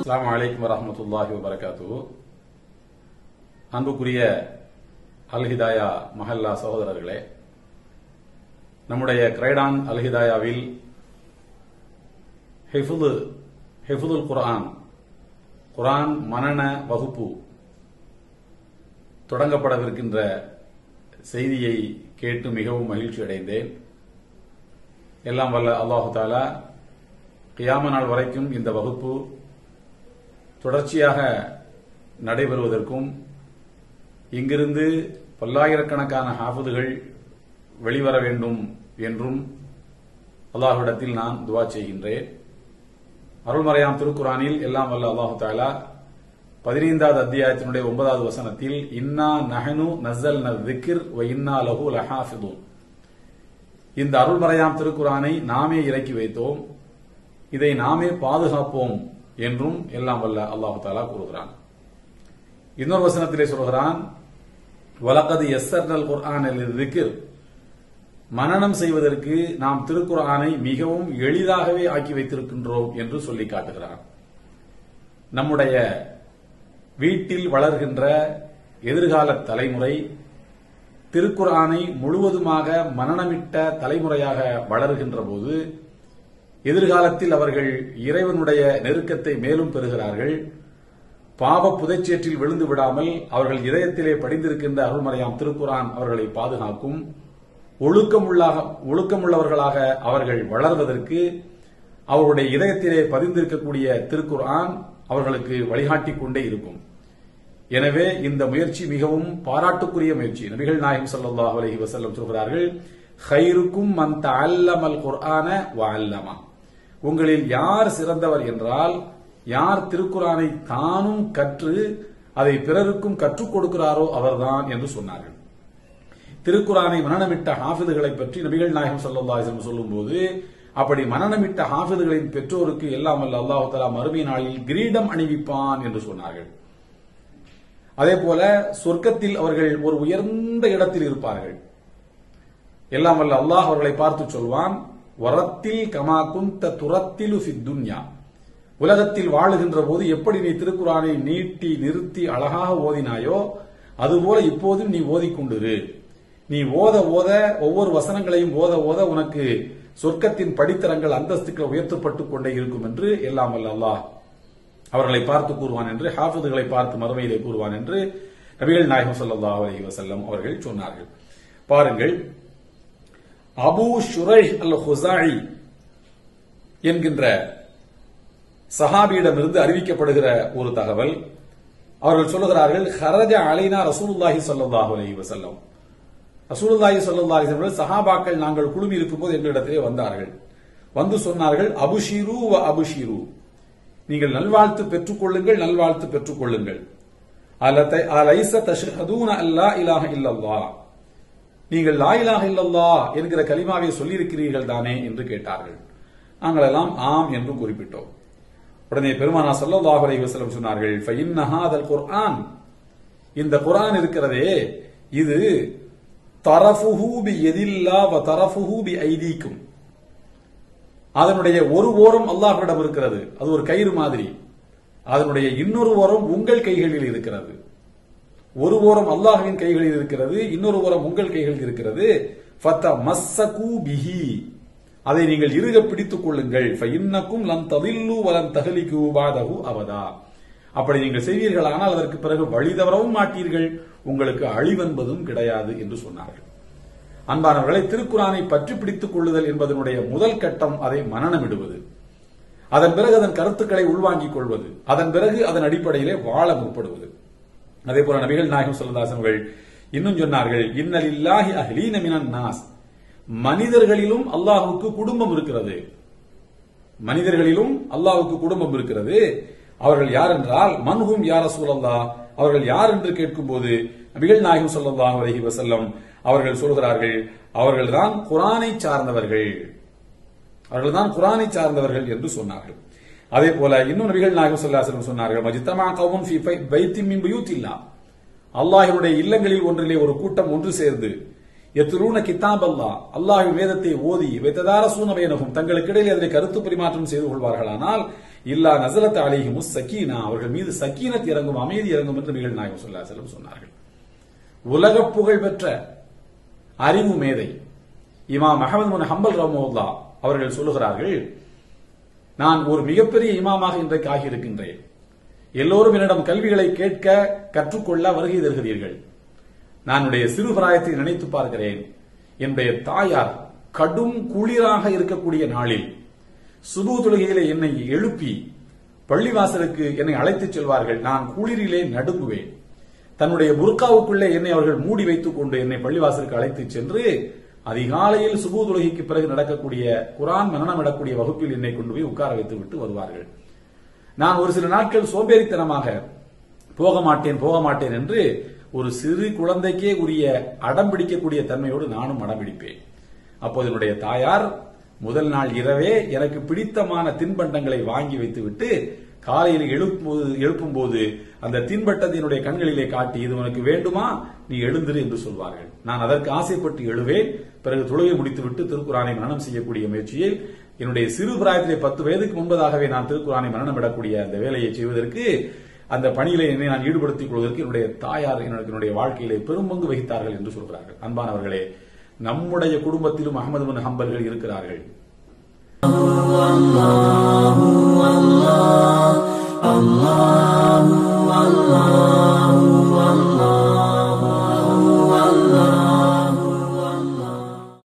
அஸ்ஸலாமு அலைக்கும் வரஹ்மத்துல்லாஹி வபரகாத்துஹு அன்புக்குரிய அல்ஹிதாயா மஹல்லா சகோதரர்களே நம்முடைய கிரைடான் அல்ஹிதாயாவில் ஹிஃபுது ஹிஃபுதுல் குர்ஆன் குர்ஆன் மனன வகுப்பு தொடங்கப்படவிருக்கின்ற செய்தியை கேட்டு மிகவும் மகிழ்ச்சி அடைந்தேன் எல்லாம் வல்ல அல்லாஹு தாலா கியாம நாள் வரைக்கும் இந்த வகுப்பு தொடர்ச்சியாக நடைபெறுவதற்கும் இங்கிருந்து பல்லாயிரக்கணக்கான ஹாஃபதுகள் வெளிவர வேண்டும் என்றும் அல்லாஹ்விடத்தில் நான் துவா செய்கின்றேன் அருள்மறையாம் திருக்குறானில் எல்லாம் வல்ல அல்லாஹு தாலா பதினைந்தாவது அத்தியாயத்தினுடைய ஒன்பதாவது வசனத்தில் இன்னா நஹனு நசல் திக்ர் வ இன்னா லஹு லஹாஃபிதுன் இந்த அருள்மறையாம் திருக்குறானை நாமே இறக்கி வைத்தோம் இதை நாமே பாதுகாப்போம் என்றும் எல்லாம் வல்ல அல்லாஹு தாலா கூறுகிறான் இன்னொரு வசனத்திலே சொல்கிறான் வலக்கது எஸ்ஸர்னல் குர்ஆன் திக்ர் மனனம் செய்வதற்கு நாம் திருக்குர்ஆனை மிகவும் எளிதாகவே ஆக்கி வைத்திருக்கின்றோம் என்று சொல்லி காட்டுகிறான் நம்முடைய வீட்டில் வளர்கின்ற எதிர்கால தலைமுறை திருக்குர்ஆனை முழுவதுமாக மனநமிட்ட தலைமுறையாக வளர்கின்ற போது எதிர்காலத்தில் அவர்கள் இறைவனுடைய நெருக்கத்தை மேலும் பெறுகிறார்கள் பாவ புதைச்சேற்றில் விழுந்து விடாமல் அவர்கள் இதயத்திலே படிந்திருக்கின்ற அருள்மறையாம் திருக்குரான் அவர்களை பாதுகாக்கும் ஒழுக்கமுள்ளாக ஒழுக்கமுள்ளவர்களாக அவர்கள் வளர்வதற்கு அவருடைய இதயத்திலே பதிந்திருக்கக்கூடிய திருக்குர்ஆன் அவர்களுக்கு வழிகாட்டிக் கொண்டே இருக்கும் எனவே இந்த முயற்சி மிகவும் பாராட்டுக்குரிய முயற்சி நபிகள் நாயகம் ஸல்லல்லாஹு அலைஹி வஸல்லம் சொல்கிறார்கள் ஹைருக்கும் மன் தஅல்லமல் குர்ஆன வ அல்லமா உங்களில் யார் சிறந்தவர் என்றால் யார் திருக்குரானை தானும் கற்று அதை பிறருக்கும் கற்றுக் கொடுக்கிறாரோ அவர்தான் என்று சொன்னார்கள் திருக்குரானை மனநமிட்ட ஹாஃபிதுகளை பற்றி நபிகள் நாயகம் ஸல்லல்லாஹு அலைஹி வஸல்லம் சொல்லும்போது அப்படி மனநமிட்ட ஹாஃபிதுகளின் பெற்றோருக்கு எல்லாம் வல்ல அல்லாஹ் தஆலா மறுமை நாளில் கிரீடம் அணிவிப்பான் என்று சொன்னார்கள் அதே போல சொர்க்கத்தில் அவர்கள் ஒரு உயர்ந்த இடத்தில் இருப்பார்கள் எல்லாம் வல்ல அல்லாஹ் அவர்களை பார்த்து சொல்வான் வரத்தில் கமா குந்த துரத்திலு துன்யா உலகத்தில் வாழுகின்ற போது எப்படி நீ திருக்குறானை நீட்டி நிறுத்தி அழகாக ஓதினாயோ அதுபோல இப்போதும் நீ ஓதிக்கொண்டிரு நீ ஓத ஓத ஒவ்வொரு வசனங்களையும் ஓத ஓத உனக்கு சொர்க்கத்தின் படித்தரங்கள் அந்தஸ்துக்கள் உயர்த்தப்பட்டுக் கொண்டே இருக்கும் என்று எல்லாம் வல்ல அல்லாஹ் அவர்களை பார்த்து கூறுவான் என்று ஹாஃபிதுகளை பார்த்து மறுமையிலே கூறுவான் என்று நபிகள் நாயகம் ஸல்லல்லாஹு அலைஹி வஸல்லம் அவர்கள் சொன்னார்கள் பாருங்கள் அபு ஷுரை அல் ஹுசாயி என்கின்ற சஹாபியிடமிருந்து அறிவிக்கப்படுகிற ஒரு தகவல் அவர்கள் சொல்லுகிறார்கள் ஹரஜ அலைனா ரசூலுல்லாஹி ஸல்லல்லாஹு அலைஹி வஸல்லம் ரசூலுல்லாஹி ஸல்லல்லாஹு அலைஹி வஸல்லம் சஹாபாக்கள் நாங்கள் குழுமி இருக்கும்போது எங்களிடத்திலே வந்தார்கள் வந்து சொன்னார்கள் அபுஷீரு வ அபுஷீரு நீங்கள் நல்வாழ்த்து பெற்றுக் கொள்ளுங்கள் நல்வாழ்த்து பெற்றுக் கொள்ளுங்கள் அலத்தை அலைஸ தஷ்ஹதூன அல்லா இலாஹ இல்லல்லாஹ் நீங்கள் லா இலாஹ இல்லல்லாஹ் என்கிற கலிமாவை சொல்லியிருக்கிறீர்கள் தானே என்று கேட்டார்கள் நாங்கள் எல்லாம் ஆம் என்று குறிப்பிட்டோம் உடனே பெருமானா ஸல்லல்லாஹு அலைஹி வஸல்லம் சொன்னார்கள் ஃபஇன்ன ஹாதல் குர்ஆன் இந்த குர்ஆன் இருக்கிறதே இது தரஃபுஹு பி யதில்லா வ தரஃபுஹு பி ஐதீக்கும் அதனுடைய ஒரு ஓரம் அல்லாஹ்விடம் இருக்கிறது அது ஒரு கயிறு மாதிரி அதனுடைய இன்னொரு ஓரம் உங்கள் கைகளில் இருக்கிறது ஒரு ஓரம் அல்லாஹ்வின் கைகளில் இருக்கிறது இன்னொரு ஓரம் உங்கள் கைகளில் இருக்கிறது ஃபத்த மஸ்ஸகு பிஹி அதை நீங்கள் இறுக பிடித்துக் கொள்ளுங்கள் இன்னக்கும் லன் ததில்லு வலன் தகலிக்கு பாதகு அவதா அப்படி நீங்கள் செய்வீர்களானால் அதற்கு பிறகு வழி தவறவும் மாட்டீர்கள் உங்களுக்கு அழிவென்பதும் கிடையாது என்று சொன்னார்கள் அன்பானவர்களை திருக்குறானை பற்றி பிடித்துக் கொள்ளுதல் என்பதனுடைய முதல் கட்டம் அதை மனநமிடுவது அதன் பிறகு அதன் கருத்துக்களை உள்வாங்கிக் கொள்வது அதன் பிறகு அதன் அடிப்படையிலே வாழ முற்படுவது அதே போல நபிகள் நாயகம் சொல்லதாசன் அவர்கள் இன்னும் சொன்னார்கள் இன்னலில்லாஹி அஹ்லீன மினன் நாஸ் மனிதர்களிலும் அல்லாஹுக்கு குடும்பம் இருக்கிறது மனிதர்களிலும் அல்லாஹுக்கு குடும்பம் இருக்கிறது அவர்கள் யார் என்றால் மன்ஹும் யார சூழல்லா அவர்கள் யார் என்று கேட்கும்போது நபிகள் நாயகம் சொல்லல்லாஹு அலைஹி வஸல்லம் அவர்கள் சொல்கிறார்கள் அவர்கள்தான் குரானை சார்ந்தவர்கள் அவர்கள்தான் குரானை சார்ந்தவர்கள் என்று சொன்னார்கள் அதே போல இன்னும் நபிகள் நாயகம் ஸல்லல்லாஹு சொன்னார்கள் மஜ்தமா கவுன் ஃபீ பைத்தின் மின் புயூத்தில்லா அல்லாஹ்வுடைய இல்லங்களில் ஒன்றிலே ஒரு கூட்டம் ஒன்று சேர்ந்து எத்துலூன கிதாப் அல்லா அல்லாஹ்வின் வேதத்தை ஓதி வைத்ததார சூனபேனகும் தங்களுக்கு இடையில் அதனை கருத்து பரிமாற்றம் செய்து கொள்வார்களானால் இல்லா நசலத் அலைஹிமு சக்கீனா அவர்கள் மீது சக்கீனத் இறங்கும் அமைதி இறங்கும் என்று நிகழ் நாயகம் ஸல்லல்லாஹு அலைஹி வஸல்லம் சொன்னார்கள் உலக புகழ் பெற்ற அறிவு மேதை இமாம் அகமது முன் ஹம்பல் ரஹ்மத்துல்லா அவர்கள் சொல்லுகிறார்கள் நான் ஒரு மிகப்பெரிய இமாமாக இன்றைக்கு ஆகியிருக்கின்றேன் எல்லோரும் என்னிடம் கல்விகளை கேட்க கற்றுக்கொள்ள வருகை தருகிறீர்கள் நான் என்னுடைய சிறு பிராயத்தை நினைத்து பார்க்கிறேன் என்னுடைய தாயார் கடும் குளிராக இருக்கக்கூடிய நாளில் சுபு தொழுகையிலே என்னை எழுப்பி பள்ளிவாசலுக்கு என்னை அழைத்துச் செல்வார்கள் நான் குளிரிலே நடுங்குவேன் தன்னுடைய புர்காவுக்குள்ளே என்னை அவர்கள் மூடி வைத்துக் கொண்டு என்னை பள்ளிவாசலுக்கு அழைத்துச் சென்று அதிகாலையில் சுபு தொழுகைக்கு பிறகு நடக்கக்கூடிய குரான் மனநமிடக்கூடிய வகுப்பில் என்னை கொண்டு போய் உட்கார வைத்து விட்டு வருவார்கள் நான் ஒரு சில நாட்கள் சோம்பேறித்தனமாக போக மாட்டேன் போக மாட்டேன் என்று ஒரு சிறு குழந்தைக்கே உரிய அடம் பிடிக்கக்கூடிய தன்மையோடு நானும் அடம் பிடிப்பேன் அப்போது என்னுடைய தாயார் முதல் நாள் இரவே எனக்கு பிடித்தமான தின்பண்டங்களை வாங்கி வைத்துவிட்டு காலையில் எழுப்பும்போது எழுப்பும்போது அந்த தின்பட்டத்தை என்னுடைய கண்களிலே காட்டி இது உனக்கு வேண்டுமா நீ எழுந்திரு என்று சொல்வார்கள் நான் அதற்கு ஆசைப்பட்டு எழுவேன் பிறகு தொழுகை முடித்துவிட்டு திருக்குறானை மரணம் செய்யக்கூடிய முயற்சியில் என்னுடைய சிறு பிராயத்திலே பத்து வயதுக்கு முன்பதாகவே நான் திருக்குறானை மரணமிடக்கூடிய அந்த வேலையை செய்வதற்கு அந்த பணியிலே என்னை நான் ஈடுபடுத்திக் கொள்வதற்கு என்னுடைய தாயார் எனக்கு என்னுடைய வாழ்க்கையிலே பெரும்பங்கு வகித்தார்கள் என்று சொல்கிறார்கள் அன்பானவர்களே நம்முடைய குடும்பத்திலும் அகமது பின் ஹம்பல்கள் இருக்கிறார்கள் Allah